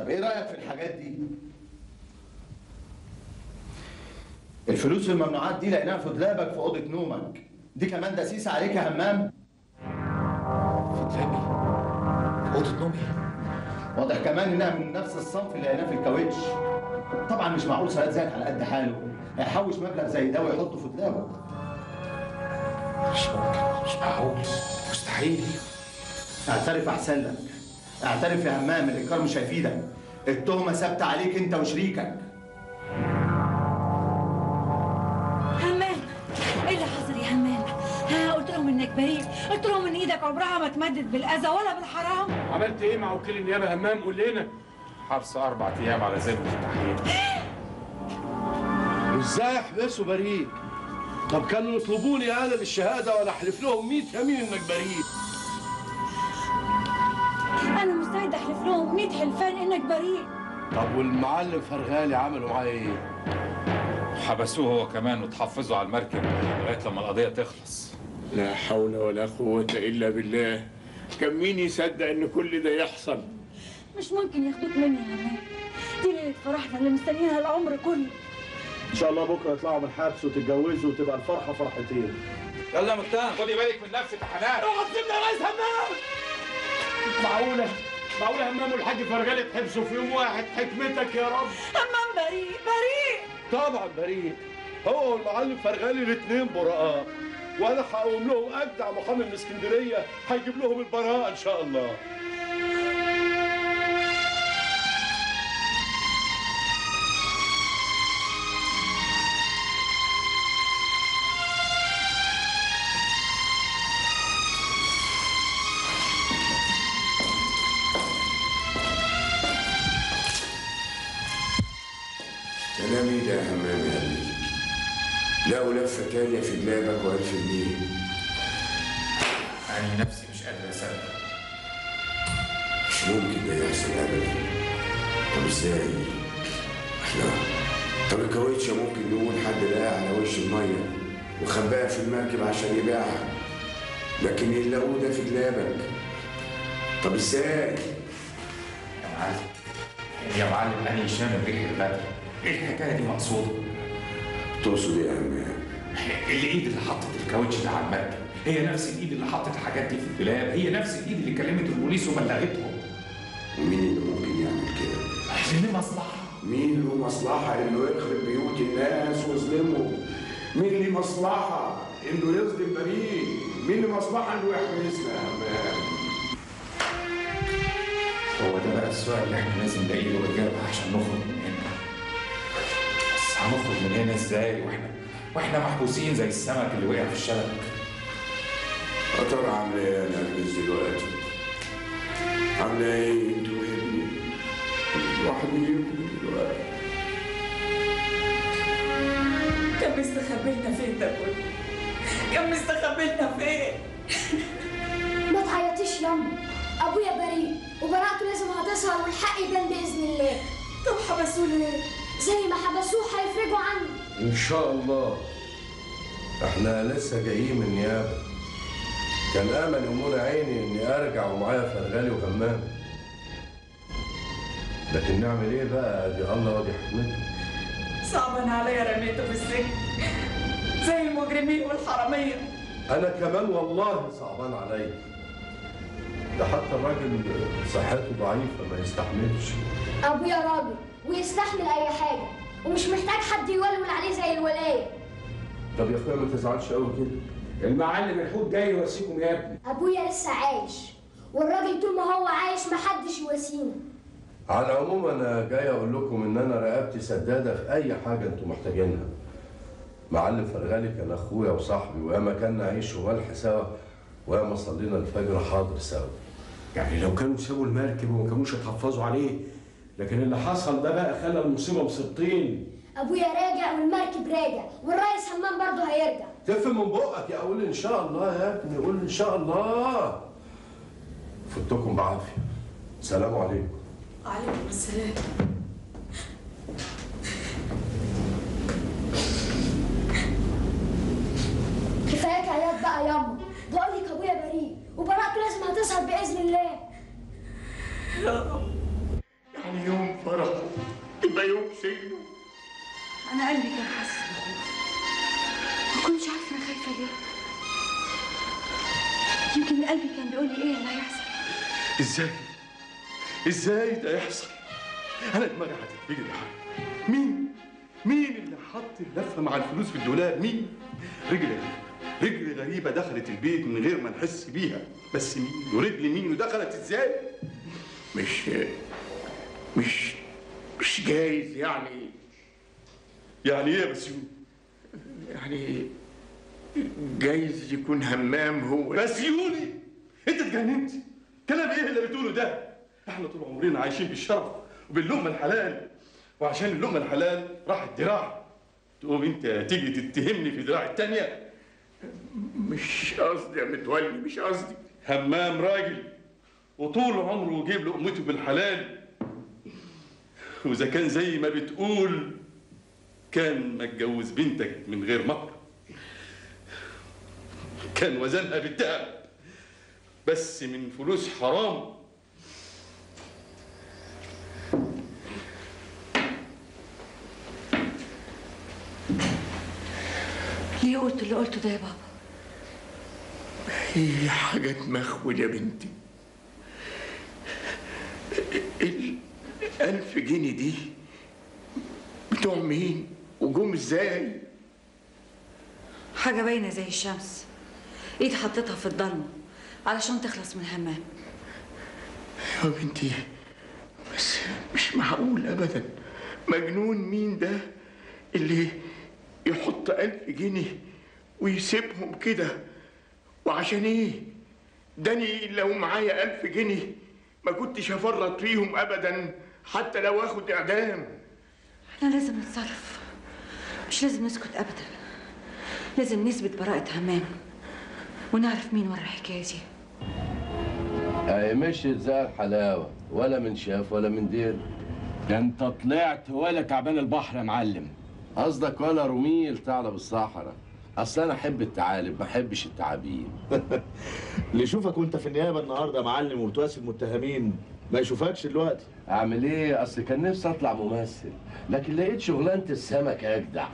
طب ايه رايك في الحاجات دي الفلوس الممنوعات دي لقيناها في دولابك في اوضه نومك دي كمان دسيسه عليك يا همام في دولابي في اوضه نومي واضح كمان انها من نفس الصنف اللي لقيناه في الكاوتش طبعا مش معقول صياد زيك على قد حاله هيحوش مبلغ زي ده ويحطه في دولابه مش ممكن مش معقول مستحيل اعترف احسن لك اعترف يا همام الانكار مش هيفيدك التهمه ثابته عليك انت وشريكك همام ايه اللي حصل يا همام ها قلت لهم انك بريء قلت لهم ان ايدك عمرها ما تمدد بالاذى ولا بالحرام عملت ايه مع وكيل النيابه همام قول لنا حبس اربع ايام على ذمه التحقيق ازاي يحبسوا بريء طب كانوا يطلبوني انا للشهاده وانا احلف لهم 100 يمين انك بريء انا مستعد احلف لهم 100 حلفان انك بريء طب والمعلم فرغالي عملوا معاه ايه حبسوه هو كمان وتحفظوا على المركب لغايه لما القضيه تخلص لا حول ولا قوه الا بالله كان مين يصدق ان كل ده يحصل مش ممكن ياخدوك مني يا همام دي ليله فرحنا اللي مستنيينها العمر كله ان شاء الله بكره يطلعوا من الحبس وتتجوزوا وتبقى الفرحه فرحتين يلا يا متهم خدي بالك من نفسك يا حنان اوعى تسيبنا يا ريس همام معقوله معقوله همام والحاج فرغالي تحبسوا في يوم واحد حكمتك يا رب همام بريء بريء طبعا بريء هو والمعلم فرغالي الاثنين براء وانا هقوم لهم اجدع محامي من اسكندريه هيجيب لهم البراءه ان شاء الله كلام ايه ده يا همام يا ابني لقوا لفه تانيه في دولابك والف جنيه انا نفسي مش قادر اصدق مش ممكن ده يحصل ابدا طب ازاي احنا طب الكاوتشه ممكن نقول حد لقاها على وش الميه وخباها في المركب عشان يبيعها لكن اللي لقوه ده في دولابك طب ازاي يا معلم يا معلم انا هشام الريح البدر ايه الحكايه دي مقصوده تقصد ايه يا همام الايد اللي حطت الكاوتش ده على المركب هي نفس الايد اللي حطت الحاجات دي في الدولاب هي نفس الايد اللي كلمت البوليس وبلغتهم ومين اللي ممكن يعمل كده ليه مصلحه مين له مصلحة إنه يخرب بيوت الناس ويظلمهم؟ مين ليه مصلحة إنه يظلم بريء؟ مين له مصلحة إنه يحبسنا يا همام؟ هو ده بقى السؤال اللي احنا لازم نلاقي له اجابه عشان نخرج من هنا بس هنخرج من هنا ازاي واحنا واحنا محبوسين زي السمك اللي وقع في الشبك يا ترى عاملة إيه يا نرجس دلوقتي؟ عاملة إيه أنت وابني؟ الواحد منكم دلوقتي كان مستخبي لنا فين ده كله؟ كان مستخبي لنا فين؟ ما تعيطيش ياما ابويا بريء وبراءته لازم هتظهر والحق يبان باذن الله طب حبسوه ليه؟ زي ما حبسوه هيفرجوا عنه ان شاء الله احنا لسه جايين من النيابه كان امل يمون عيني اني ارجع ومعايا فرغالي وهمام لكن نعمل ايه بقى دي الله ودي حكمته صعبان عليا رميته في السجن زي المجرمين والحرامية انا كمان والله صعبان عليا ده حتى الراجل صحته ضعيفه ما يستحملش ابويا راجل ويستحمل اي حاجه ومش محتاج حد يولول عليه زي الولايه طب يا اخويا ما تزعلش قوي كده المعلم الحوت جاي يواسيكم يا ابني ابويا لسه عايش والراجل طول ما هو عايش محدش يواسينا على العموم انا جاي اقول لكم ان انا رقبتي سداده في اي حاجه انتم محتاجينها معلم فرغالي كان اخويا وصاحبي وياما كنا عيش وملح سوا وياما صلينا الفجر حاضر سوا يعني لو كانوا سابوا المركب وما كانوش اتحفظوا عليه لكن اللي حصل ده بقى خلى المصيبه مصيبتين ابويا راجع والمركب راجع والريس همام برضه هيرجع تفهم من بقك يا قول ان شاء الله يا ابني قول ان شاء الله فتكم بعافيه سلام عليكم عليكم السلام كفاياك عياط بقى ياما بقول لك ابويا بريء وبراءته لازم هتظهر باذن الله يا رب يعني يوم فرحه يبقى يوم سجنه انا قلبي كان حاسس بخوف ما كنتش عارفه انا خايفه ليه يمكن قلبي كان بيقول لي ايه اللي هيحصل ازاي ازاي ده يحصل انا دماغي هتتفجر يا حاج مين مين اللي حط اللفه مع الفلوس في الدولاب مين رجل غريبه رجل غريبه دخلت البيت من غير ما نحس بيها بس مين ورجل مين ودخلت ازاي مش مش مش جايز يعني يعني ايه يا بسيوني يعني جايز يكون همام هو بسيوني انت اتجننت كلام ايه اللي بتقوله ده احنا طول عمرنا عايشين بالشرف وباللقمه الحلال وعشان اللقمه الحلال راحت دراع تقوم انت تيجي تتهمني في دراع التانية مش قصدي يا متولي مش قصدي همام راجل وطول عمره يجيب لقمته بالحلال واذا كان زي ما بتقول كان ما اتجوز بنتك من غير مهر كان وزنها بالذهب بس من فلوس حرام ليه قلت اللي قلته ده يا بابا هي حاجة مخول يا بنتي الألف جنيه دي بتوع مين وجم ازاي حاجه باينه زي الشمس ايد حطيتها في الضلمه علشان تخلص من همام يا بنتي بس مش معقول ابدا مجنون مين ده اللي يحط ألف جنيه ويسيبهم كده وعشان ايه داني لو معايا ألف جنيه ما كنتش هفرط فيهم ابدا حتى لو اخد اعدام احنا لازم نتصرف مش لازم نسكت ابدا لازم نثبت براءة همام ونعرف مين ورا الحكايه دي هي مشيت زي الحلاوه ولا من شاف ولا من دير ده انت طلعت ولا تعبان البحر يا معلم قصدك ولا رميل ثعلب الصحراء اصل انا احب الثعالب ما احبش التعابين اللي يشوفك وانت في النيابه النهارده يا معلم وبتواسي المتهمين ما يشوفكش دلوقتي اعمل ايه اصل كان نفسي اطلع ممثل لكن لقيت شغلانه السمك اجدع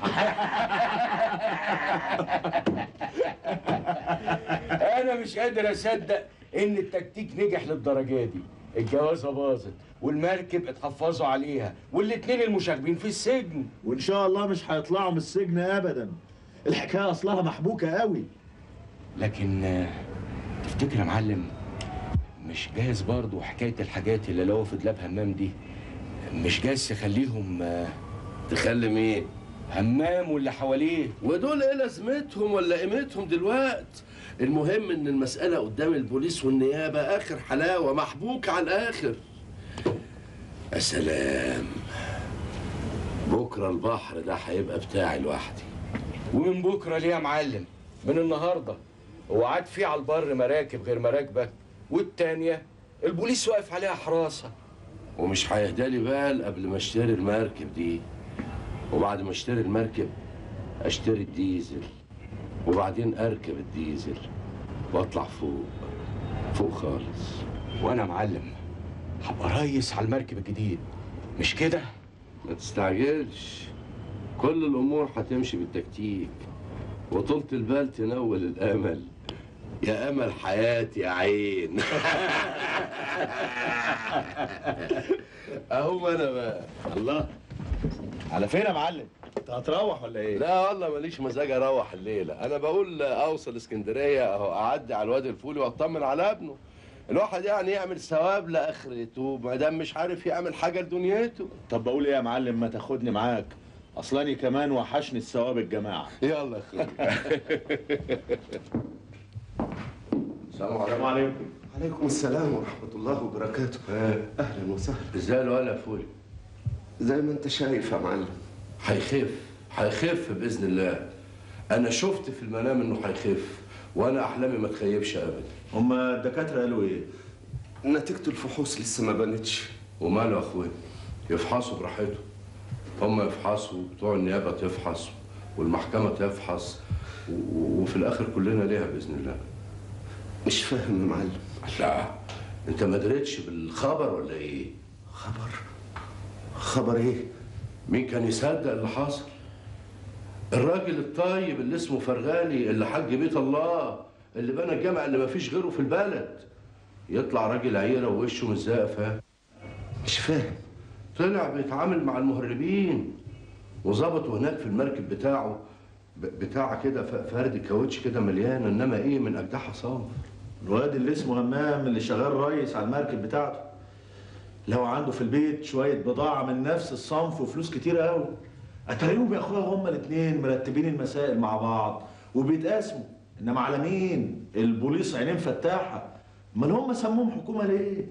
انا مش قادر اصدق ان التكتيك نجح للدرجه دي الجوازه باظت والمركب اتحفظوا عليها والاتنين المشاغبين في السجن وان شاء الله مش هيطلعوا من السجن ابدا الحكايه اصلها محبوكه قوي لكن آه، تفتكر يا معلم مش جاهز برضه حكايه الحاجات اللي لو في دولاب همام دي مش جاهز تخليهم آه، تخلي مين همام واللي حواليه ودول ايه لازمتهم ولا قيمتهم دلوقت المهم ان المساله قدام البوليس والنيابه اخر حلاوه محبوكه على الاخر يا سلام بكره البحر ده هيبقى بتاعي لوحدي ومن بكره ليه يا معلم من النهارده وقعد في على البر مراكب غير مراكبك والتانيه البوليس واقف عليها حراسه ومش هيهدالي بال قبل ما اشتري المركب دي وبعد ما اشتري المركب اشتري الديزل وبعدين اركب الديزل واطلع فوق فوق خالص وانا معلم هبقى ريس على المركب الجديد مش كده ما تستعجلش كل الامور هتمشي بالتكتيك وطولة البال تنول الامل يا امل حياتي يا عين اهو انا بقى الله على فين يا معلم انت هتروح ولا ايه لا والله ماليش مزاج اروح الليله انا بقول اوصل اسكندريه اهو اعدي على الوادي الفولي واطمن على ابنه الواحد يعني يعمل ثواب لاخرته ما دام مش عارف يعمل حاجه لدنيته طب بقول ايه يا معلم ما تاخدني معاك اصلاني كمان وحشني الثواب الجماعه يلا يا اخويا السلام عليكم عليكم عليكم السلام ورحمة الله وبركاته أهلا وسهلا ازاي الولا يا فولي زي ما أنت شايف يا معلم هيخف هيخف باذن الله انا شفت في المنام انه هيخف وانا احلامي ما تخيبش ابدا هما الدكاتره قالوا ايه نتيجة الفحوص لسه ما بانتش وماله يا اخويا يفحصوا براحتهم هم يفحصوا بتوع النيابه تفحص والمحكمه تفحص و- وفي الاخر كلنا ليها باذن الله مش فاهم يا معلم لا انت ما دريتش بالخبر ولا ايه خبر خبر ايه؟ مين كان يصدق اللي حصل؟ الراجل الطيب اللي اسمه فرغالي اللي حج بيت الله اللي بنى الجامع اللي ما فيش غيره في البلد يطلع راجل عيره ووشه مزقف ها مش فاهم طلع بيتعامل مع المهربين وظبطوا هناك في المركب بتاعه ب- بتاع كده ف- فرد كاوتش كده مليان انما ايه من اجدعها صنف الواد اللي اسمه همام اللي شغال ريس على المركب بتاعته لو عنده في البيت شوية بضاعة من نفس الصنف وفلوس كتير قوي اتاريهم يا اخويا هما الاتنين مرتبين المسائل مع بعض وبيتقاسموا انما على مين؟ البوليس عينين فتاحة امال هم سموهم حكومة ليه؟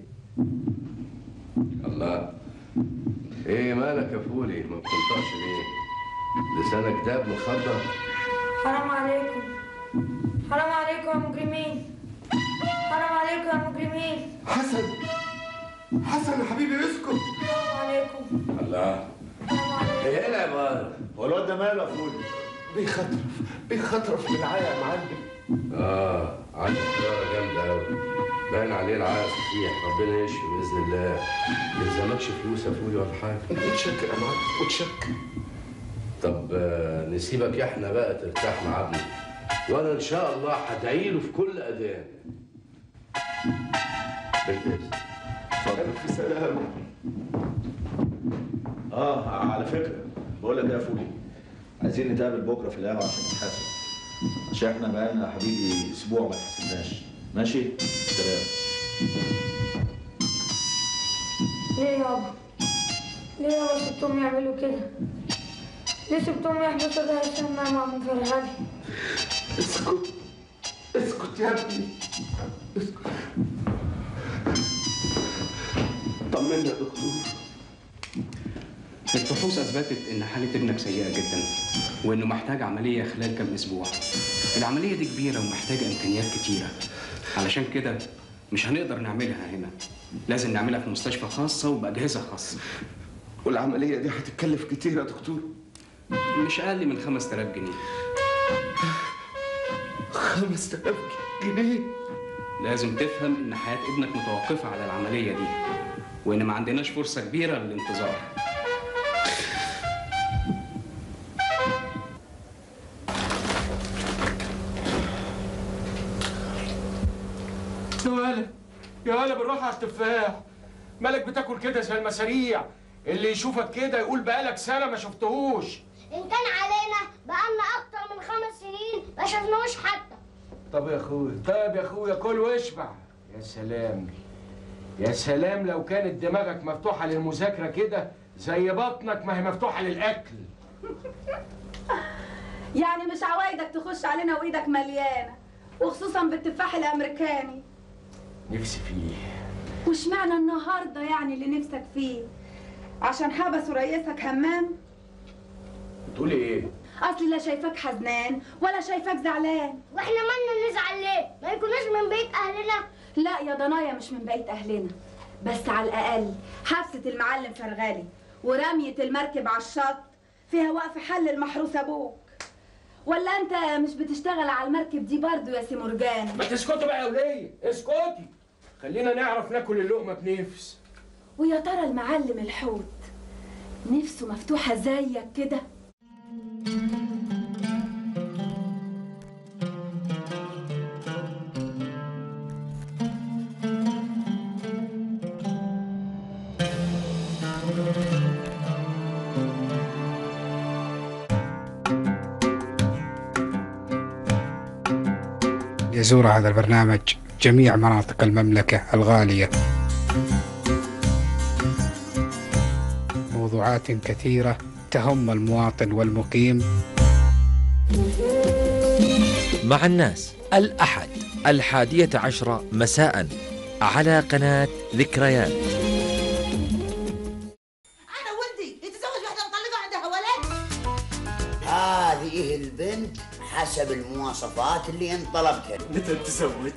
الله ايه مالك يا فولي ما بتنطقش ليه لسانك داب مخدر حرام عليكم حرام عليكم يا مجرمين حرام عليكم يا مجرمين حسن حسن يا حبيبي اسكت حرام عليكم الله ايه العبارة هو الواد ده ماله يا فولي؟ بيخطرف بيخطرف من العيا يا معلم اه عنده حرارة جامدة قوي باين عليه العقل صحيح ربنا يشفي بإذن الله ما يلزمكش فلوس يا فولي ولا حاجة متشكر يا معلم متشكر طب آه، نسيبك احنا بقى ترتاح مع ابني وانا ان شاء الله هدعي له في كل اذان بالإذن ألف سلامة اه على فكرة بقول لك إيه يا فولي عايزين نتقابل بكرة في القهوة عشان نتحاسب عشان احنا بقالنا يا حبيبي اسبوع ما اتحاسبناش ماشي؟ سلام ليه يابا ليه يابا سبتهم يعملوا كده ليه سبتهم يحبسوا ده هشام مع من فرغلي اسكت اسكت يا ابني اسكت طمنا يا دكتور الفحوص اثبتت ان حاله ابنك سيئه جدا وانه محتاج عمليه خلال كام اسبوع العمليه دي كبيره ومحتاجه امكانيات كتيره علشان كده مش هنقدر نعملها هنا لازم نعملها في مستشفى خاصه وباجهزه خاصه والعملية دي هتتكلف كتير يا دكتور مش اقل من 5000 جنيه 5000 جنيه لازم تفهم ان حياه ابنك متوقفه على العمليه دي وان ما عندناش فرصه كبيره للانتظار يا ولا يا ولا بالراحه على التفاح مالك بتاكل كده زي المساريع اللي يشوفك كده يقول بقالك سنه ما شفتهوش إن كان علينا بقالنا أكتر من خمس سنين ما شفناهوش حتى طب يا اخويا طب يا اخويا كل واشبع يا سلام يا سلام لو كانت دماغك مفتوحه للمذاكره كده زي بطنك ما هي مفتوحه للاكل يعني مش عوايدك تخش علينا وايدك مليانه وخصوصا بالتفاح الامريكاني نفسي فيه واشمعنى النهارده يعني اللي نفسك فيه عشان حبسوا رئيسك همام بتقولي ايه اصلي لا شايفاك حزنان ولا شايفاك زعلان واحنا مالنا نزعل ليه؟ ما يكونوش من بيت أهلنا لا يا ضنايا مش من بيت اهلنا بس على الاقل حبسه المعلم فرغالي ورميه المركب على الشط فيها وقف حل المحروس ابوك ولا انت مش بتشتغل على المركب دي برضو يا سي مرجان ما تسكتوا بقى يا وليه اسكتي خلينا نعرف ناكل اللقمه بنفس ويا ترى المعلم الحوت نفسه مفتوحة زيك كده يزور هذا البرنامج جميع مناطق المملكة الغالية موضوعات كثيرة تهم المواطن والمقيم مع الناس الأحد الحادية عشرة مساء على قناة ذكريات انا ولدي يتزوج واحده مطلقه عندها ولد هذه البنت حسب المواصفات اللي انطلبتها متى تزوج؟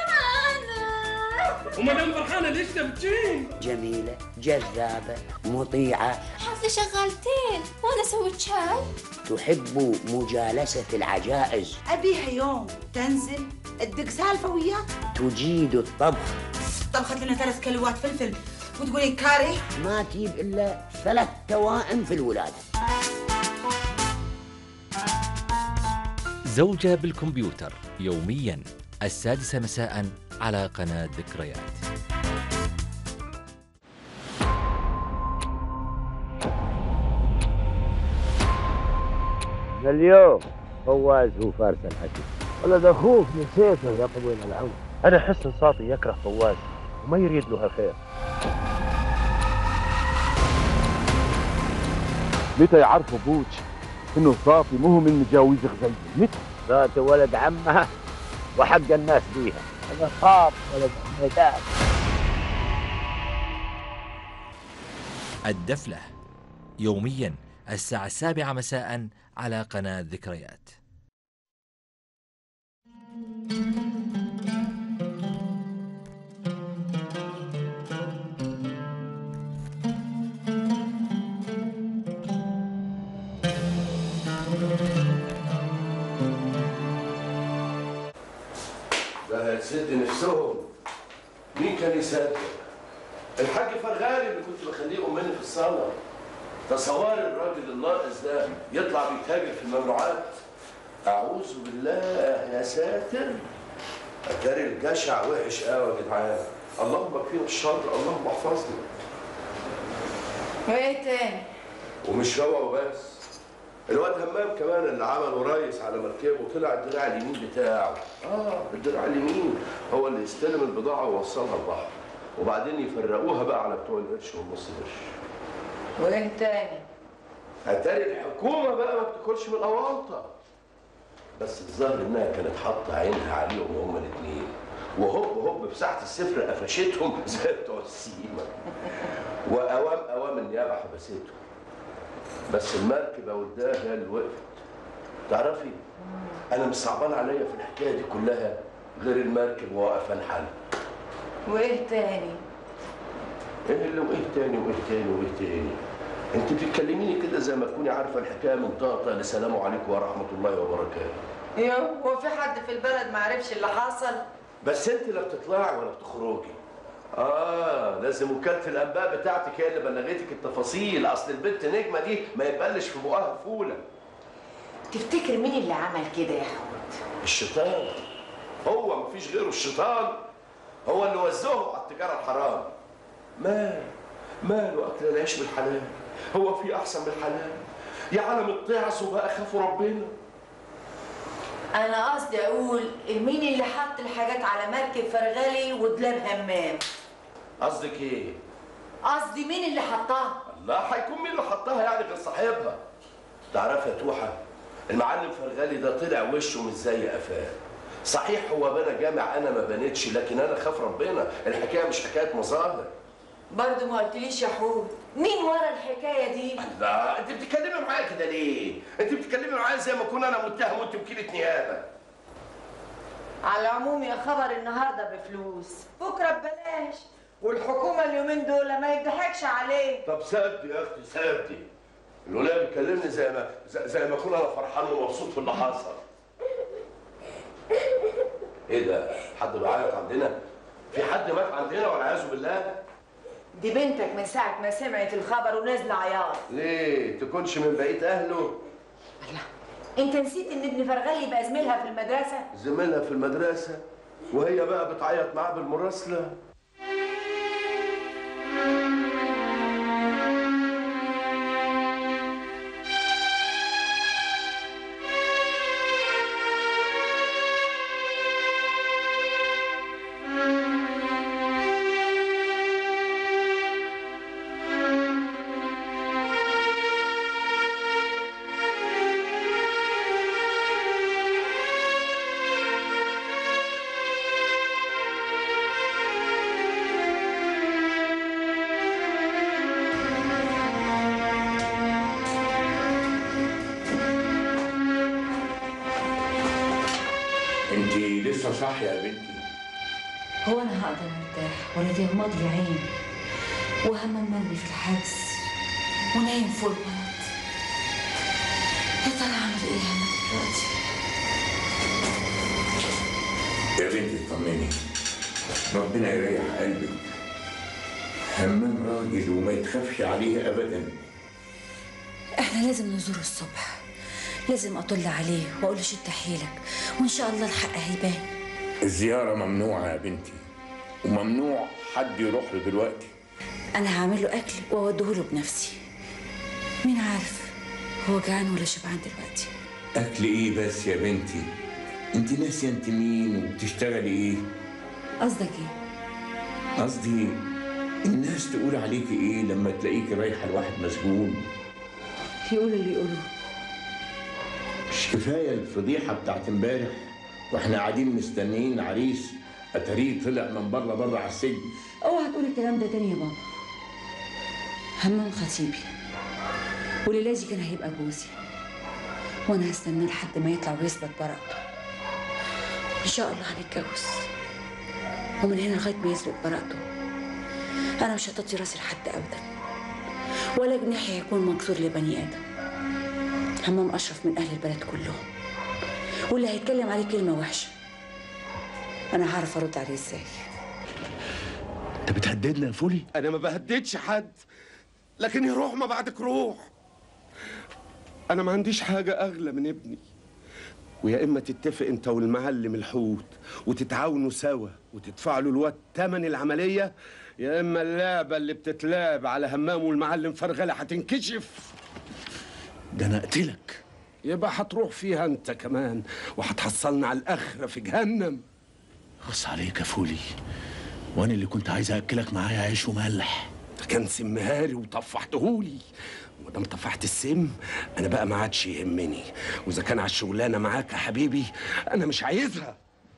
ومدام فرحانه ليش تبكين جميلة جذابة مطيعة حظي شغالتين وانا سويت شاي تحب مجالسة العجائز ابيها يوم تنزل تدق سالفه وياك تجيد الطبخ طبخت لنا ثلاث كيلوات فلفل وتقولي كاري ما تجيب الا ثلاث توائم في الولاده زوجة بالكمبيوتر يوميا السادسة مساء على قناة ذكريات اليوم فواز هو فارس الحكي ولد اخوك نسيته يا طويل العمر انا احس ان ساطي يكره فواز وما يريد له الخير متى يعرفوا بوتش انه صافي مو من مجاويز غزية متى ذات ولد عمها وحق الناس بيها انا صار ولد عمتان الدفلة يوميا الساعة السابعة مساء على قناة ذكريات ده هتسد نفسهم مين كان يصدق الحاج فرغالي اللي كنت بخليه امني في الصاله تصوري الراجل الناقص ده يطلع بيتاجر في الممنوعات اعوذ بالله يا ساتر اتاري الجشع وحش قوي يا جدعان اللهم اكفينا الشر اللهم احفظنا وايه تاني ومش هو وبس الواد همام كمان اللي عمله ريس على مركبه طلع الدراع اليمين بتاعه اه الدراع اليمين هو اللي يستلم البضاعه ويوصلها البحر وبعدين يفرقوها بقى على بتوع القرش والنص قرش وايه تاني اتاري الحكومه بقى ما بتاكلش من الاونطه بس الظاهر انها كانت حاطه عينها عليهم هما الاثنين وهوب هوب في ساعه الصفر قفشتهم زي بتوع السيما واوام اوام النيابه حبستهم بس المركبه والداه هي اللي وقفت تعرفي انا مش صعبان عليا في الحكايه دي كلها غير المركب واقفه الحل وايه تاني ايه اللي وايه تاني وايه تاني وايه تاني انت بتتكلميني كده زي ما تكوني عارفه الحكايه من طاقه لسلام عليكم ورحمه الله وبركاته يو هو في حد في البلد ما عرفش اللي حصل بس انت لا بتطلعي ولا بتخرجي اه لازم وكاله الانباء بتاعتك هي اللي بلغتك التفاصيل اصل البنت نجمه دي ما يبلش في بقها فوله تفتكر مين اللي عمل كده يا حود الشيطان هو مفيش غيره الشيطان هو اللي وزهم على التجاره الحرام مال ماله اكل العيش بالحلال هو في احسن من الحلال يا عالم الطعس بقى خافوا ربنا انا قصدي اقول مين اللي حط الحاجات على مركب فرغلي ودلاب همام قصدك ايه قصدي مين اللي حطها لا هيكون مين اللي حطها يعني غير صاحبها تعرف يا توحه المعلم فرغالي ده طلع وشه مش زي قفاه صحيح هو بنى جامع انا ما بنيتش لكن انا خاف ربنا الحكايه مش حكايه مظاهر برضه ما قلتليش يا حود مين ورا الحكايه دي لا انت بتتكلمي معايا كده ليه انت بتتكلمي معايا زي ما اكون انا متهم وانت وكيله نيابه على العموم يا خبر النهارده بفلوس بكره ببلاش والحكومه اليومين دول ما يضحكش عليه طب سدي يا اختي سدي الولايه بتكلمني زي ما زي, زي ما اكون انا فرحان ومبسوط في اللي حصل ايه ده حد بيعيط عندنا في حد مات عندنا والعياذ بالله دي بنتك من ساعه ما سمعت الخبر ونازله عياط ليه تكونش من بقيه اهله انت نسيت ان ابن فرغلي بقى زميلها في المدرسه زميلها في المدرسه وهي بقى بتعيط معاه بالمراسله انت لسه صاحيه يا بنتي هو انا هقدر ارتاح ولا دي ماضي يا عيني وهمام مرمي في الحجز ونايم فوق البلد يا ترى اعمل ايه انا دلوقتي يا بنتي اطمني ربنا يريح قلبك همام راجل وما يتخافش عليه ابدا احنا لازم نزوره الصبح لازم اطل عليه واقول له شد حيلك وان شاء الله الحق هيبان الزياره ممنوعه يا بنتي وممنوع حد يروح له دلوقتي انا هعمل له اكل واوديه له بنفسي مين عارف هو جعان ولا شبعان دلوقتي اكل ايه بس يا بنتي انت ناسيه انت مين وبتشتغلي ايه قصدك ايه قصدي الناس تقول عليكي ايه لما تلاقيكي رايحه لواحد مسجون يقولوا اللي يقولوه مش كفايه الفضيحه بتاعت امبارح واحنا قاعدين مستنيين عريس اتاريه طلع من بره بره على السجن اوعى تقول الكلام ده تاني يا بابا همام خطيبي وليلازي كان هيبقى جوزي وانا هستناه لحد ما يطلع ويثبت براءته ان شاء الله هنتجوز ومن هنا لغايه ما يثبت براءته انا مش هتطي راسي لحد ابدا ولا جناحي هيكون مكسور لبني ادم همام اشرف من اهل البلد كلهم واللي هيتكلم عليه كلمه وحشه انا هعرف ارد عليه ازاي انت بتهددنا يا فولي انا ما بهددش حد لكن يروح ما بعدك روح انا ما عنديش حاجه اغلى من ابني ويا اما تتفق انت والمعلم الحوت وتتعاونوا سوا وتدفع له الواد تمن العمليه يا اما اللعبه اللي بتتلعب على همام والمعلم فرغله هتنكشف ده انا اقتلك يبقى هتروح فيها انت كمان وهتحصلنا على الاخره في جهنم خص عليك يا فولي وانا اللي كنت عايز اكلك معايا عيش وملح ده كان سمهاري وطفحتهولي ودام طفحت السم انا بقى ما عادش يهمني واذا كان على الشغلانه معاك يا حبيبي انا مش عايزها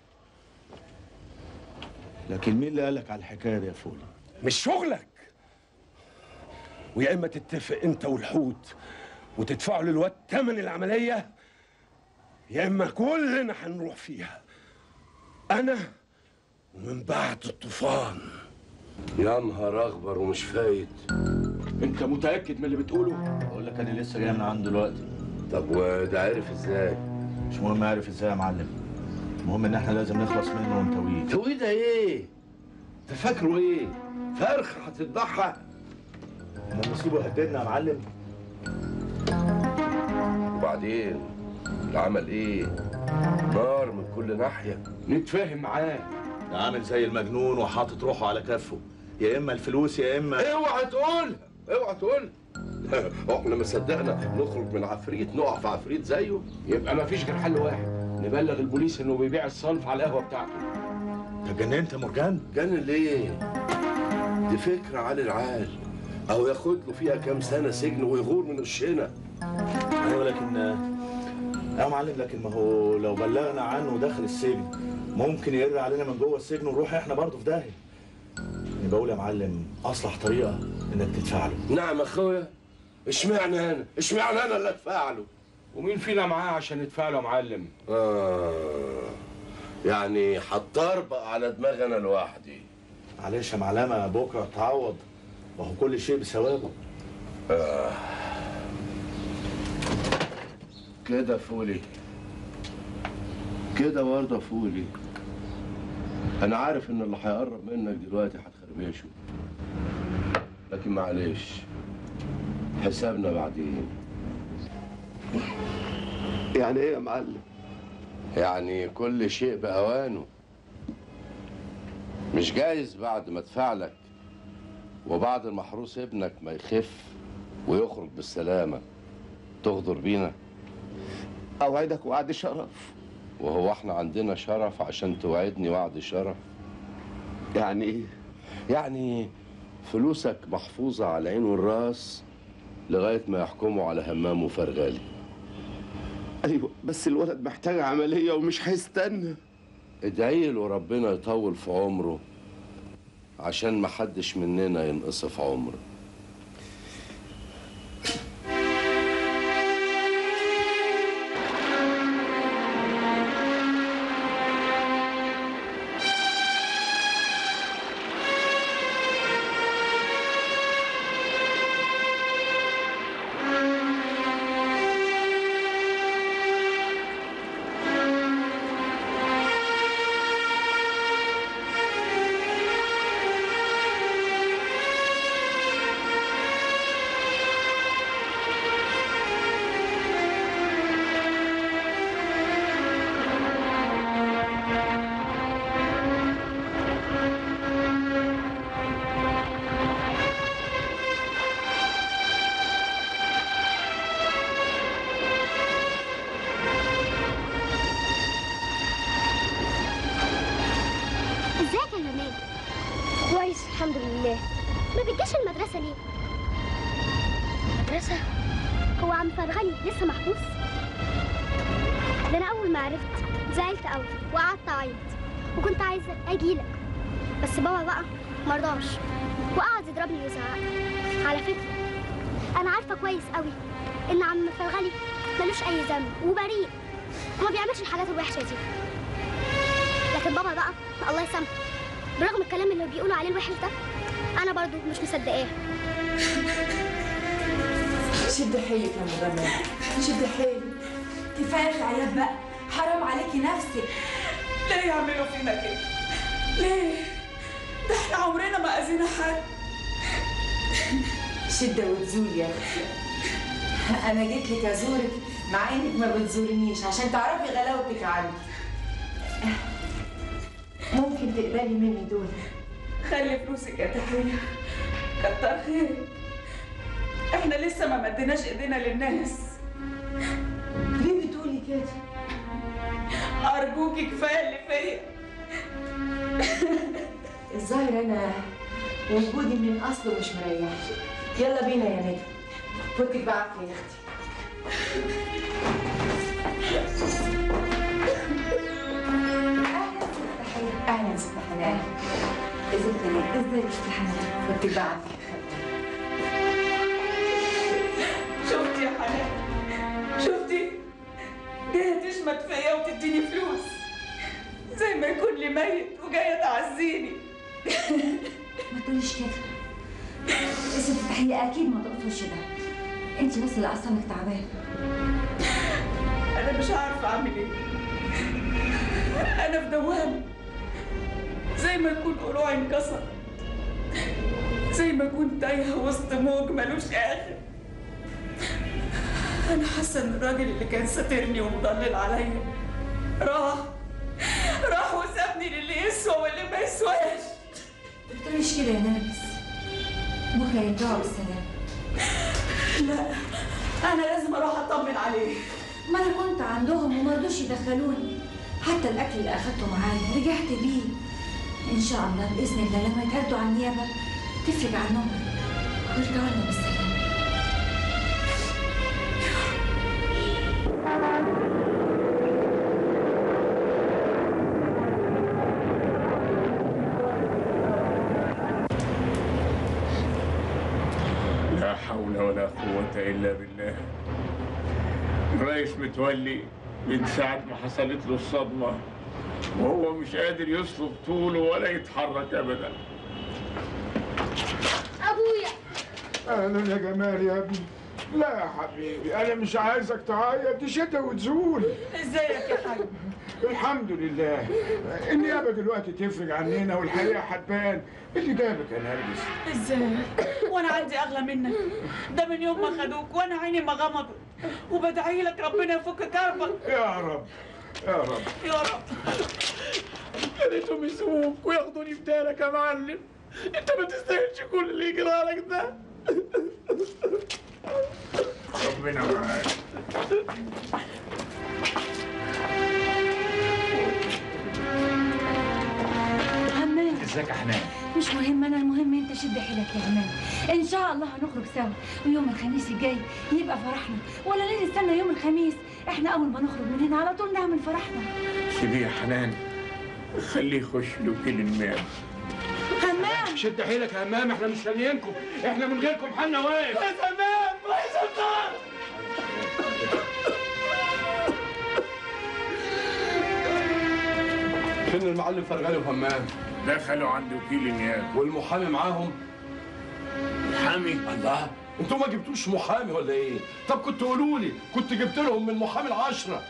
لكن مين اللي قالك على الحكايه دي يا فولي مش شغلك ويا اما تتفق انت والحوت وتدفعوا للواد تمن العمليه يا اما كلنا هنروح فيها انا ومن بعد الطوفان يا نهار اخبر ومش فايت انت متاكد من اللي بتقوله بقول لك انا لسه جاي من عنده دلوقتي طب وده عارف ازاي مش مهم عارف ازاي يا معلم المهم ان احنا لازم نخلص منه ونتويه تويه ده ايه انت فاكره ايه فرخه هتتضحى احنا نسيبه يهددنا يا معلم وبعدين العمل ايه نار من كل ناحيه نتفاهم معاه ده عامل زي المجنون وحاطط روحه على كفه يا اما الفلوس يا اما اوعى تقول اوعى تقول احنا ما صدقنا نخرج من عفريت نقع في عفريت زيه يبقى ما فيش غير حل واحد نبلغ البوليس انه بيبيع الصنف على القهوه بتاعته انت جننت يا مرجان جنن ليه دي فكره علي العال او ياخد له فيها كام سنه سجن ويغور من وشنا ايوه لكن يا معلم لكن ما هو لو بلغنا عنه داخل السجن ممكن يقر علينا من جوه السجن ونروح احنا برضه في داهيه يعني بقول يا معلم اصلح طريقه انك تدفع له نعم اخويا اشمعنى انا اشمعنى انا اللي ادفع له ومين فينا معاه عشان ندفع له يا معلم آه يعني هتطربق على دماغي انا لوحدي معلش يا معلمه بكره تعوض وهو كل شيء بثوابه آه. كده فولي كده برضه فولي انا عارف ان اللي هيقرب منك دلوقتي هتخربشه لكن معلش حسابنا بعدين يعني ايه يا معلم يعني كل شيء باوانه مش جايز بعد ما ادفع لك وبعد المحروس ابنك ما يخف ويخرج بالسلامه تغدر بينا اوعدك وعد شرف وهو احنا عندنا شرف عشان توعدني وعد شرف يعني ايه يعني فلوسك محفوظه على العين والراس لغايه ما يحكموا على همام وفرغالي ايوه بس الولد محتاج عمليه ومش هيستنى ادعي له ربنا يطول في عمره عشان محدش مننا ينقصف عمره ما بتجيش المدرسة ليه؟ مدرسة؟ هو عم فرغلي لسه محبوس؟ ده أنا أول ما عرفت زعلت أوي وقعدت أعيط وكنت عايزة أجيلك بس بابا بقى مرضاش وقعد يضربني ويزعق على فكرة أنا عارفة كويس أوي إن عم فرغلي ملوش أي ذنب وبريء وما بيعملش الحاجات الوحشة دي لكن بابا بقى الله يسامحه برغم الكلام اللي بيقولوا عليه الوحش ده انا برضو مش مصدقاه شد حيلك يا مغنى شد حيلك كفايه العياط بقى حرام عليكي نفسك ليه يعملوا فينا كده؟ ليه؟ ده احنا عمرنا ما اذينا حد شدة وتزول يا اختي انا جيت لك ازورك مع انك ما بتزورنيش عشان تعرفي غلاوتك عندي ممكن تقبلي مني دول خلي فلوسك يا تحية كتر خيرك احنا لسه ما مديناش ايدينا للناس ليه بتقولي كده؟ ارجوكي كفايه اللي فيا الظاهر انا وجودي من اصله مش مريح يلا بينا يا ندى فكك بعافيه يا اختي اهلا ست حنان ازيك يا ندى ازيك يا ست حنان فكك بعافيه شفتي يا حنان شفتي جايه تشمت فيا وتديني فلوس زي ما يكون لي ميت وجايه تعزيني ما تقوليش كده ست تحية اكيد ما تقصدش ده انت بس اللي اعصابك تعبانه انا مش عارفه اعمل ايه انا في دوامه زي ما يكون قروعي انكسر زي ما كنت تايهه وسط موج ملوش اخر انا حاسه ان الراجل اللي كان ساترني ومضلل عليا راح راح وسابني للي يسوى واللي ما يسواش ما تقوليش كده يا نرجس بكره يرجعوا بالسلامه لا انا لازم اروح اطمن عليه ما انا كنت عندهم وما رضوش يدخلوني حتى الاكل اللي اخدته معايا رجعت بيه ان شاء الله باذن الله لما يتهدوا على النيابه تفرج عنهم ويرجعوا لنا بالسلامه لا حول ولا قوة إلا بالله الرئيس متولي من ساعة ما حصلت له الصدمة وهو مش قادر يصلب طوله ولا يتحرك أبدا ابويا أهلا يا جمال يا ابني لا يا حبيبي أنا مش عايزك تعيط دي شتا وتزول ازيك يا حاج الحمد لله النيابة دلوقتي تفرج عننا والحقيقة هتبان اللي جابك يا نرجس ازاي وانا عندي اغلى منك ده من يوم ما خدوك وانا عيني ما غمضت وبدعي لك ربنا يفك كربك يا رب يا رب يا رب يا ريتهم يسووك وياخدوني في دارك يا معلم انت ما تستاهلش كل اللي يجرى لك ده ربنا معاك همام ازيك يا حنان مش مهم انا المهم انت شد حيلك يا همام ان شاء الله هنخرج سوا ويوم الخميس الجاي يبقى فرحنا ولا ليه نستنى يوم الخميس احنا اول ما نخرج من هنا على طول نعمل فرحنا سيبيه يا حنان خليه يخش له كل المال همام شد حيلك يا همام احنا مش لاقيينكم احنا من غيركم حالنا واقف يا تمام رئيس الدار فين المعلم فرغالي وهمام؟ دخلوا عند وكيل النيابة والمحامي معاهم؟ محامي الله انتوا ما جبتوش محامي ولا ايه؟ طب كنت قولوا لي كنت جبت لهم من محامي العشرة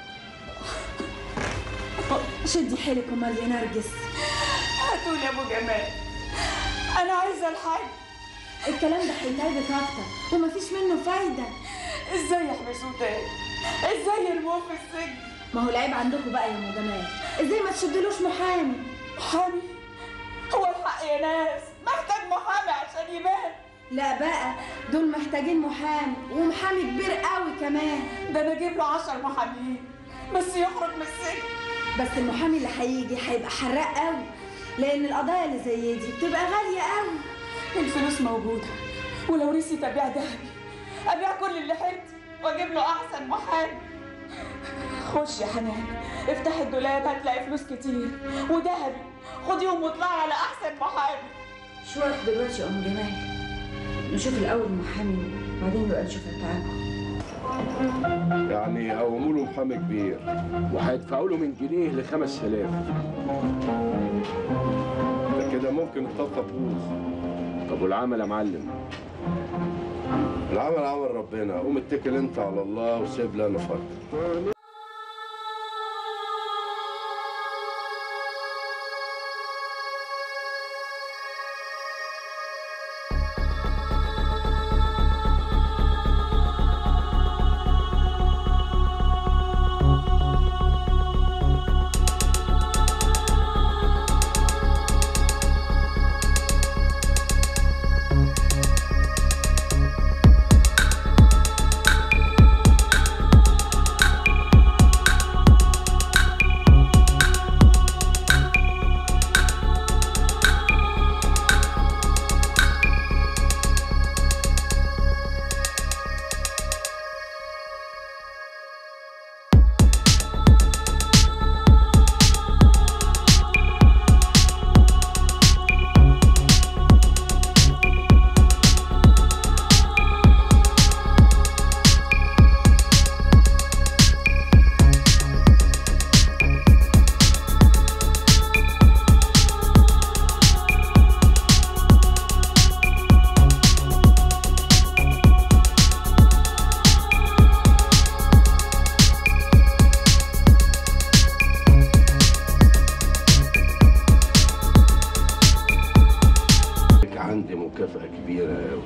شدي حيلك امال يا نرجس هاتولي يا ابو جمال انا عايزه الحاج الكلام ده هيتعبك اكتر ومفيش منه فايده ازاي يحبسوه تاني ازاي يرموه في السجن ما هو العيب عندكم بقى يا ام جمال ازاي ما تشدلوش محامي محامي هو الحق يا ناس محتاج محامي عشان يبان لا بقى دول محتاجين محامي ومحامي كبير قوي كمان ده انا اجيب له 10 محاميين بس يخرج من السجن بس المحامي اللي هيجي هيبقى حراق قوي لان القضايا اللي زي دي بتبقى غاليه قوي الفلوس موجودة ولو رسيت أبيع دهبي أبيع كل اللي حيلتي وأجيب له أحسن محامي خش يا حنان افتح الدولاب هتلاقي فلوس كتير وذهبي خديهم واطلعي على أحسن محامي شو رايك دلوقتي يا ام جمال نشوف الاول المحامي وبعدين نبقى نشوف التعامل يعني يقوموا له محامي كبير وهيدفعوا له من جنيه ل 5000 ده كده ممكن الطاقه تبوظ طب والعمل يا معلم العمل عمل ربنا قوم اتكل انت على الله وسيب لي انا افكر عندي مكافأة كبيرة أوي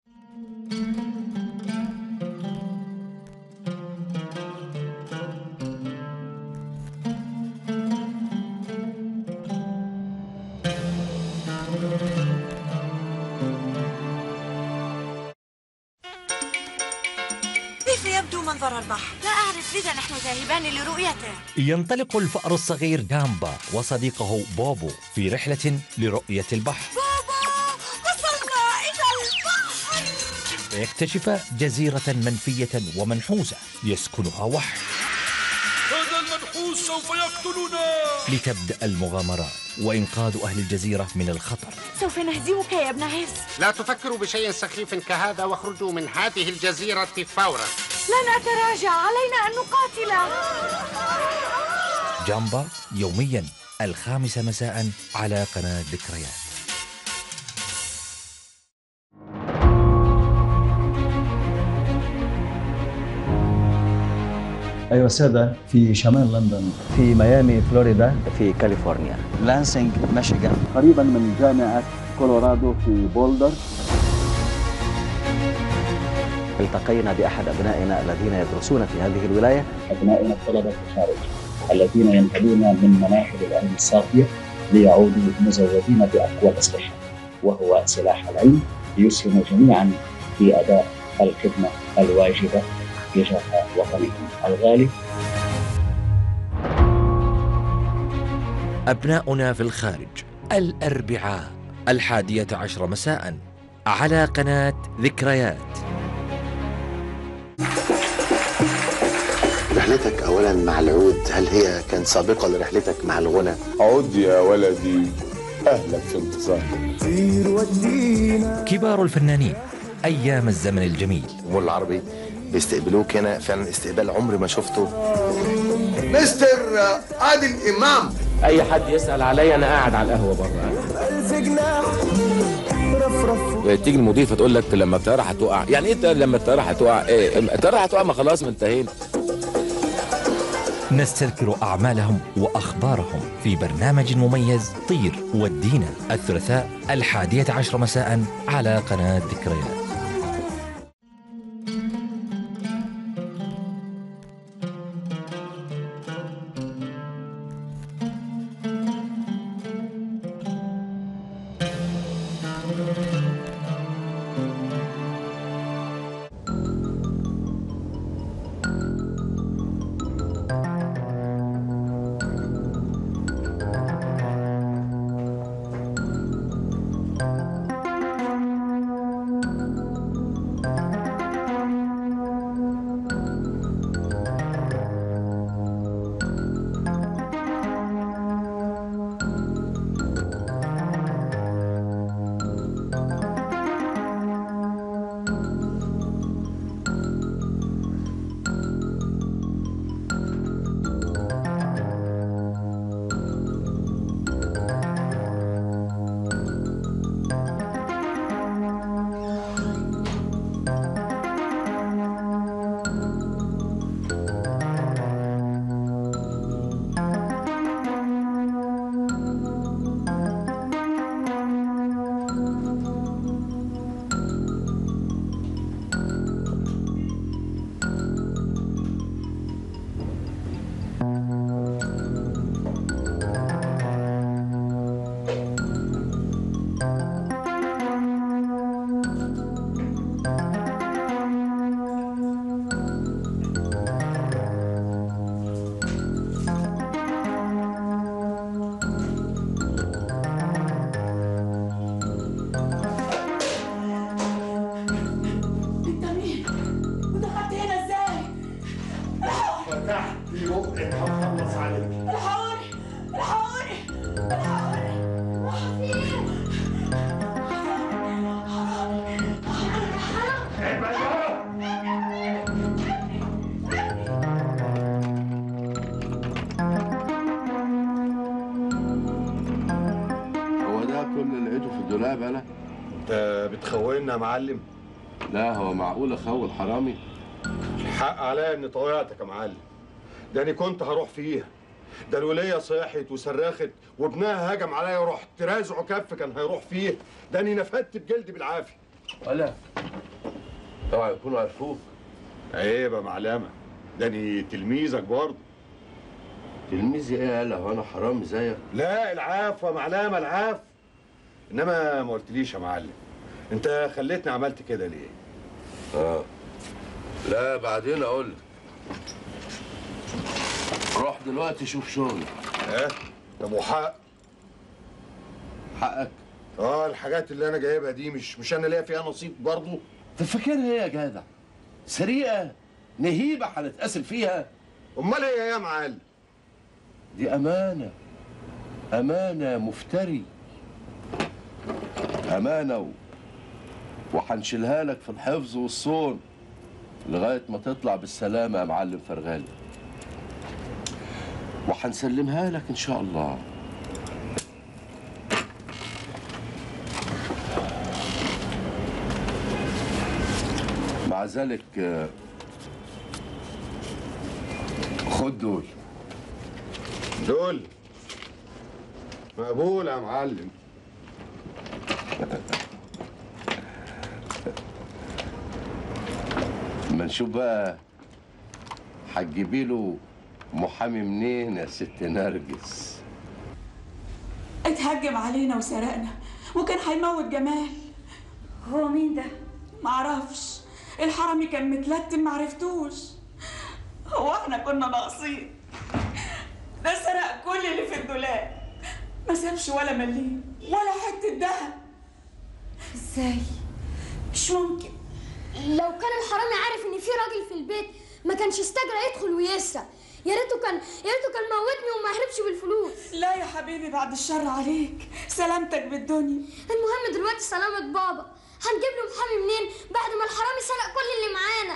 كيف يبدو منظر البحر؟ لا أعرف لذا نحن ذاهبان لرؤيته ينطلق الفأر الصغير جامبا وصديقه بوبو في رحلة لرؤية البحر وصلنا إلى البحر ويكتشف جزيرة منفية ومنحوسة يسكنها وحش هذا المنحوس سوف يقتلنا لتبدأ المغامرات وإنقاذ أهل الجزيرة من الخطر سوف نهزمك يا ابن عز لا تفكروا بشيء سخيف كهذا واخرجوا من هذه الجزيرة فورا لن أتراجع علينا أن نقاتل جامبا يوميا الخامسة مساء على قناة ذكريات أيها السادة في شمال لندن في ميامي فلوريدا في كاليفورنيا لانسينج ميشيغان قريبا من جامعة كولورادو في بولدر التقينا بأحد أبنائنا الذين يدرسون في هذه الولاية أبنائنا الطلبة الخارج الذين ينتهون من مناحل العلم الصافية ليعودوا مزودين بأقوى الأسلحة وهو سلاح العلم يسهم جميعا في أداء الخدمة الواجبة تجاه وطنهم الغالي أبناؤنا في الخارج الأربعاء الحادية عشر مساء على قناة ذكريات رحلتك اولا مع العود هل هي كانت سابقه لرحلتك مع الغنى عد يا ولدي اهلك في انتظارك كبار الفنانين أيام الزمن الجميل الجمهور العربي بيستقبلوك هنا فعلا استقبال عمري ما شفته مستر عادل امام اي حد يسال عليا انا قاعد على القهوه بره تيجي المضيفه تقول لك لما الطياره هتقع يعني ايه لما الطياره هتقع ايه الطياره هتقع ما خلاص ما انتهينا نستذكر أعمالهم وأخبارهم في برنامج مميز طير ودينا الثلاثاء الحادية عشر مساء على قناة ذكريات كل اللي لقيته في الدولاب انا انت بتخوننا يا معلم لا هو معقول اخول حرامي الحق عليا اني طوعتك يا معلم ده انا كنت هروح فيها ده الولية صاحت وصرخت وابنها هجم عليا ورحت رازعه كف كان هيروح فيه ده اني نفدت بجلدي بالعافيه ولا اوعى يكونوا عرفوك عيب يا معلمه ده اني تلميذك برضه تلميذي ايه يالا هو انا حرامي زيك لا العفو يا معلمه العفو انما ما قلتليش يا معلم انت خليتني عملت كده ليه اه لا بعدين اقول لك روح دلوقتي شوف شغلك اه طب وحق حقك اه الحاجات اللي انا جايبها دي مش مش انا ليا فيها نصيب برضه انت فاكرها ايه يا جدع سرقه نهيبه هنتقاسم فيها امال ايه يا معلم دي امانه امانه مفتري امانه و... وهنشيلها لك في الحفظ والصون لغايه ما تطلع بالسلامه يا معلم فرغالي وهنسلمها لك ان شاء الله مع ذلك آه، خد دول دول مقبول يا معلم اما نشوف بقى هتجيبي له محامي منين يا ست نرجس اتهجم علينا وسرقنا وكان هيموت جمال هو مين ده؟ معرفش الحرامي كان متلتم معرفتوش هو احنا كنا ناقصين ده سرق كل اللي في الدولاب ما سابش ولا مليم ولا حته دهب ازاي؟ مش ممكن لو كان الحرامي عارف ان في راجل في البيت ما كانش استجرى يدخل ويسرق يا ريته كان يا ريته كان موتني وما هربش بالفلوس لا يا حبيبي بعد الشر عليك سلامتك بالدنيا المهم دلوقتي سلامة بابا هنجيب له محامي منين بعد ما الحرامي سرق كل اللي معانا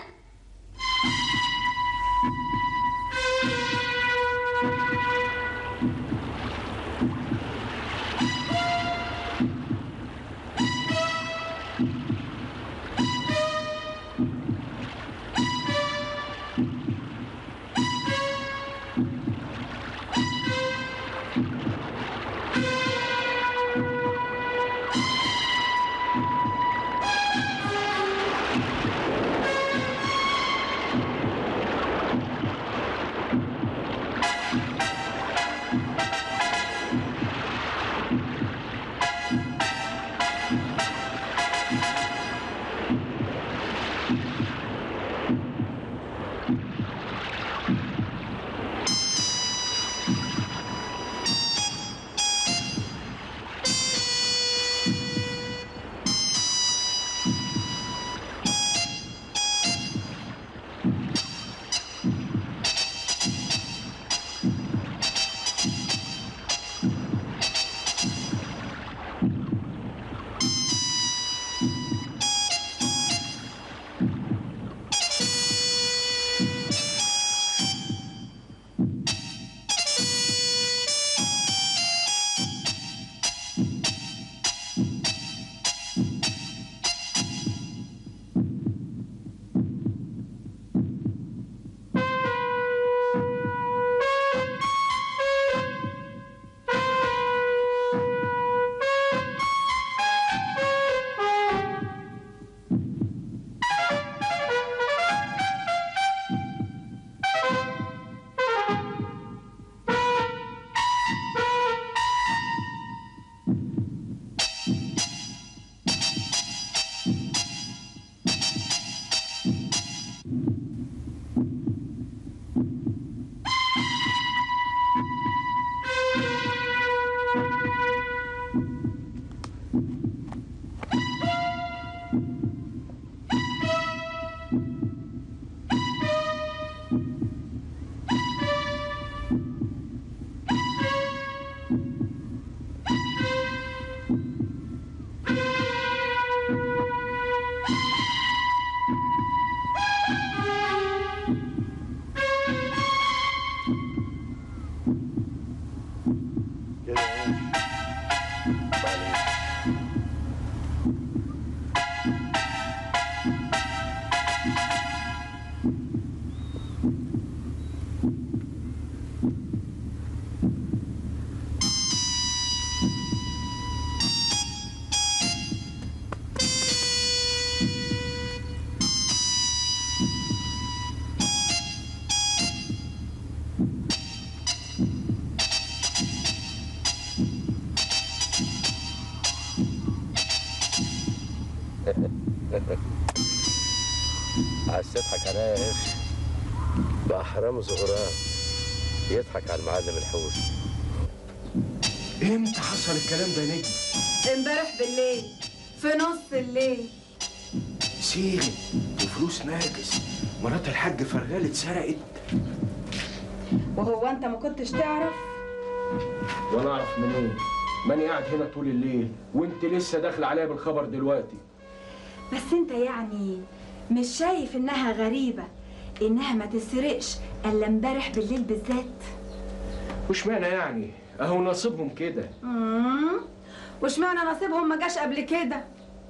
عايز تضحك عليا يا اخي بقى حرام صغران يضحك على المعلم الحوش امتى حصل الكلام ده يا نجم؟ امبارح بالليل في نص الليل سيري وفلوس ناقص مرات الحاج فرغال اتسرقت وهو انت ما كنتش تعرف وانا اعرف منين؟ ماني قاعد هنا طول الليل وانت لسه داخله عليا بالخبر دلوقتي بس انت يعني مش شايف انها غريبة انها ما تسرقش الا امبارح بالليل بالذات وش معنى يعني؟ اهو نصيبهم كده امم واشمعنى نصيبهم ما جاش قبل كده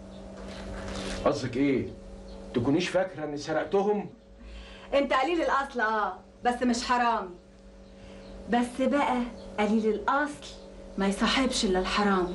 قصدك ايه؟ تكونيش فاكره اني سرقتهم؟ انت قليل الاصل اه بس مش حرامي بس بقى قليل الاصل ما يصاحبش الا الحرام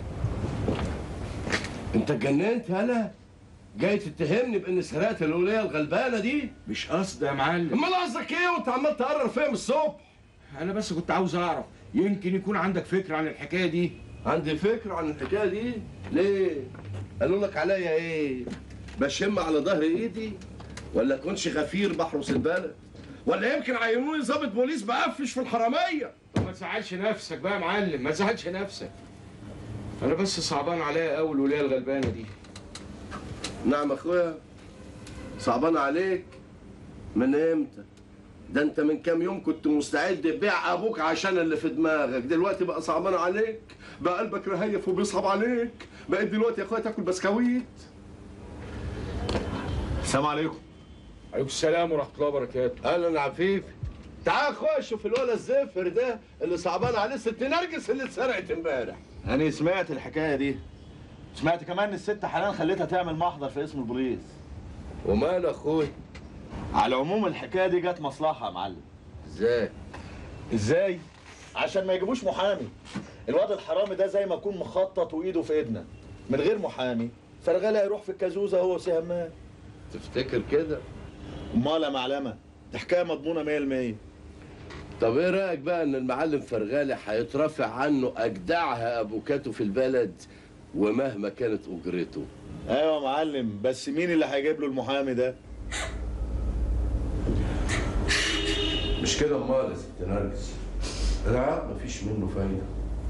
انت اتجننت هلا جاي تتهمني باني سرقت الوليه الغلبانه دي مش قصدي يا معلم امال قصدك ايه وانت عمال تقرر فيها من الصبح انا بس كنت عاوز اعرف يمكن يكون عندك فكره عن الحكايه دي عندي فكره عن الحكايه دي ليه قالوا لك عليا ايه بشم على ظهر ايدي ولا كنش غفير بحرس البلد ولا يمكن عينوني ضابط بوليس بقفش في الحراميه طب ما تزعلش نفسك بقى يا معلم ما تزعلش نفسك انا بس صعبان عليا قوي الوليه الغلبانه دي نعم اخويا صعبان عليك من امتى ده انت من كام يوم كنت مستعد تبيع ابوك عشان اللي في دماغك دلوقتي بقى صعبان عليك بقى قلبك رهيف وبيصعب عليك بقيت دلوقتي يا اخويا تاكل بسكويت السلام عليكم عليكم السلام ورحمه الله وبركاته اهلا يا عفيفي تعال يا اخويا شوف الولد الزفر ده اللي صعبان عليه ست نرجس اللي اتسرقت امبارح انا سمعت الحكايه دي سمعت كمان ان الست حنان خليتها تعمل محضر في اسم البوليس ومال اخويا على العموم الحكايه دي جت مصلحه يا معلم ازاي ازاي عشان ما يجيبوش محامي الواد الحرامي ده زي ما يكون مخطط وايده في ايدنا من غير محامي فرغالي هيروح في الكازوزه هو وسي همام تفتكر كده امال يا معلمه دي حكايه مضمونه 100% طب ايه رايك بقى ان المعلم فرغالي هيترفع عنه اجدعها ابوكاته في البلد ومهما كانت اجرته ايوه يا معلم بس مين اللي هيجيب له المحامي ده مش كده امال يا ست نرجس العقد مفيش منه فايده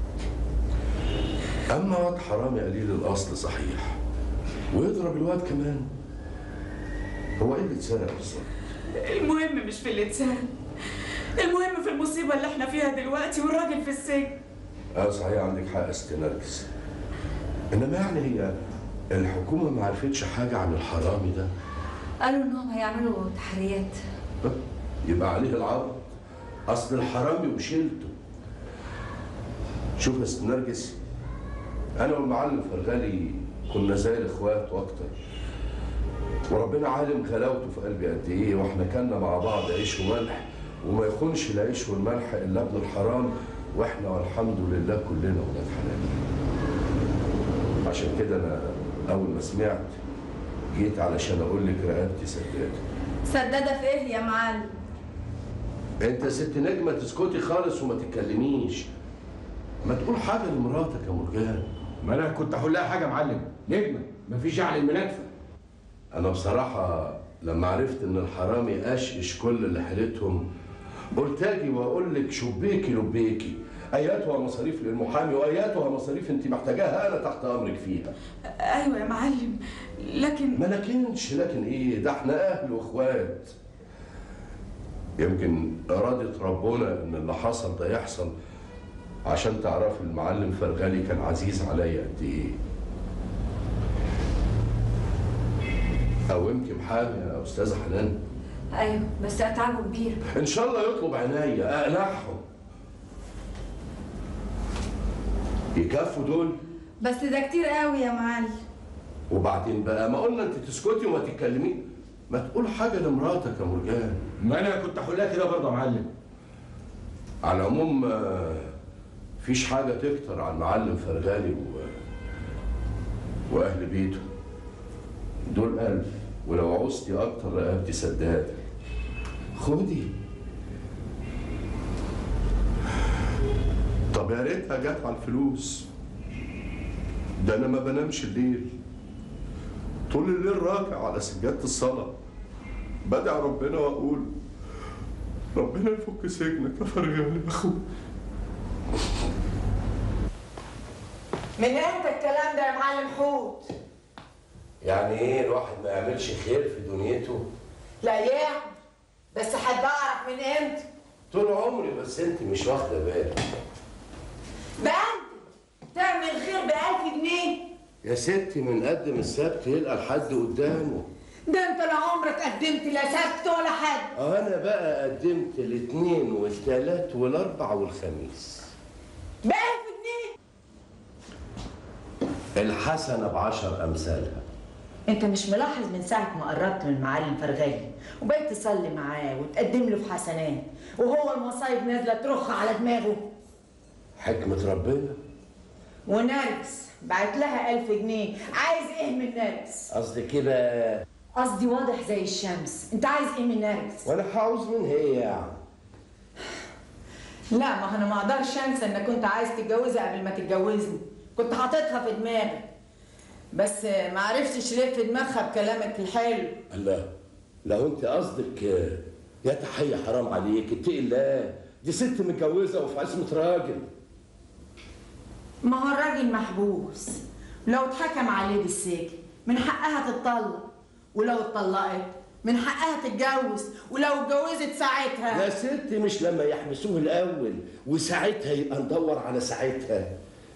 اما واد حرامي قليل الاصل صحيح ويضرب الواد كمان هو ايه اللي اتسرق بالظبط المهم مش في اللسان المهم في المصيبة اللي احنا فيها دلوقتي والراجل في السجن اه صحيح عندك حق يا ست نرجس انما يعني هي الحكومه ما عرفتش حاجه عن الحرامي ده قالوا انهم هيعملوا تحريات يبقى عليه العرض اصل الحرامي وشيلته شوف يا ست نرجس انا والمعلم فرغالي كنا زي الاخوات واكتر وربنا عالم غلاوته في قلبي قد ايه واحنا كنا مع بعض عيش وملح وما يخونش العيش والملح الا ابن الحرام واحنا والحمد لله كلنا ولاد حلال عشان كده انا اول ما سمعت جيت علشان اقول لك رقبتي سداده سدادة في ايه يا معلم انت ست نجمه تسكتي خالص وما تتكلميش ما تقول حاجه لمراتك يا مرجان ما انا كنت هقول لها حاجه يا معلم نجمه مفيش جعل المنافع انا بصراحه لما عرفت ان الحرامي قشقش كل اللي حيلتهم قلت اجي واقول لك شبيكي لبيكي اياتها مصاريف للمحامي واياتها مصاريف انت محتاجاها انا تحت امرك فيها ايوه يا معلم لكن ما لكنش لكن ايه ده احنا اهل واخوات يمكن ارادة ربنا ان اللي حصل ده يحصل عشان تعرفي المعلم فرغالي كان عزيز عليا قد ايه او يمكن حاجه يا استاذه حنان ايوه بس اتعابه كبير ان شاء الله يطلب عناية اقنعهم يكفوا دول بس ده كتير قوي يا معلم وبعدين بقى ما قلنا انت تسكتي وما تتكلمي ما تقول حاجه لمراتك يا مرجان ما انا كنت هقولها كده برضه يا معلم على العموم آه، مفيش حاجه تكتر عن معلم فرغالي و... واهل بيته دول ألف ولو عوزتي اكتر رقبتي سداد خدي طب يا ريتها جت على الفلوس ده انا ما بنامش الليل طول الليل راكع على سجادة الصلاة بدعي ربنا واقول ربنا يفك سجنك يا فرغالي يا اخويا من امتى الكلام ده يا معلم حوت؟ يعني ايه الواحد ما يعملش خير في دنيته لا يعني بس حد اعرف من امتى؟ طول عمري بس انت مش واخده بالك بقى تعمل خير ب 1000 جنيه يا ستي من قدم السبت يلقى الحد قدامه ده انت لا عمرك قدمت لا سبت ولا حد انا بقى قدمت الاثنين والثلاث والاربع والخميس ب 1000 جنيه الحسنه بعشر امثالها انت مش ملاحظ من ساعه ما قربت من معلم فرغالي وبقيت تصلي معاه وتقدم له في حسنات وهو المصايب نازله ترخ على دماغه حكمه ربنا ونرجس بعت لها ألف جنيه عايز ايه من نرجس قصدي كده قصدي واضح زي الشمس انت عايز ايه من نرجس وانا هعوز منها ايه يعني لا ما انا ما اقدرش انسى انك كنت عايز تتجوزها قبل ما تتجوزني كنت حاططها في دماغي بس ما عرفتش ليه في دماغها بكلامك الحلو الله لو انت قصدك آه، يا تحيه حرام عليك اتقي الله دي ست متجوزه وفي عصمه راجل ما هو الراجل محبوس لو اتحكم عليه بالسجن من حقها تتطلق ولو اتطلقت من حقها تتجوز ولو اتجوزت ساعتها يا ست مش لما يحبسوه الاول وساعتها يبقى ندور على ساعتها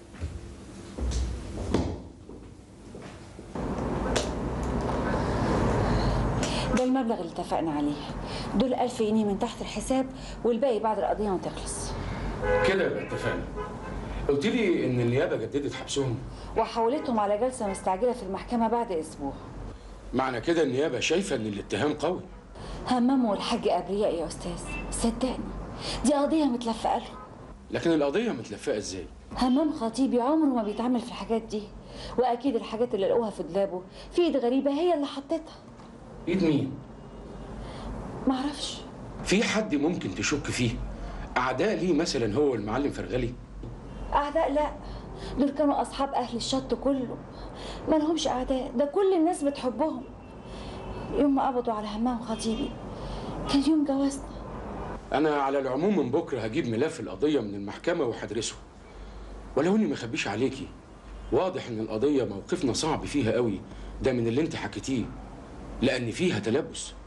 ده المبلغ اللي اتفقنا عليه دول ألف جنيه من تحت الحساب والباقي بعد القضية ما تخلص كده يبقى اتفقنا قلت لي ان النيابه جددت حبسهم وحولتهم على جلسة مستعجلة في المحكمة بعد أسبوع معنى كده النيابه شايفه ان الاتهام قوي همام والحاج أبرياء يا أستاذ صدقني دي قضية متلفقة له لكن القضيه متلفقه ازاي همام خطيبي عمره ما بيتعامل في الحاجات دي وأكيد الحاجات اللي لقوها في دولابه في إيد غريبة هي اللي حطتها ايد مين معرفش في حد ممكن تشك فيه اعداء ليه مثلا هو المعلم فرغلي أعداء لا دول كانوا أصحاب أهل الشط كله ما لهمش أعداء ده كل الناس بتحبهم يوم ما قبضوا على همام خطيبي كان يوم جوازنا انا على العموم من بكره هجيب ملف القضيه من المحكمه وهدرسه ولو اني ما اخبيش عليكي واضح ان القضيه موقفنا صعب فيها قوي ده من اللي انت حكيتيه لان فيها تلبس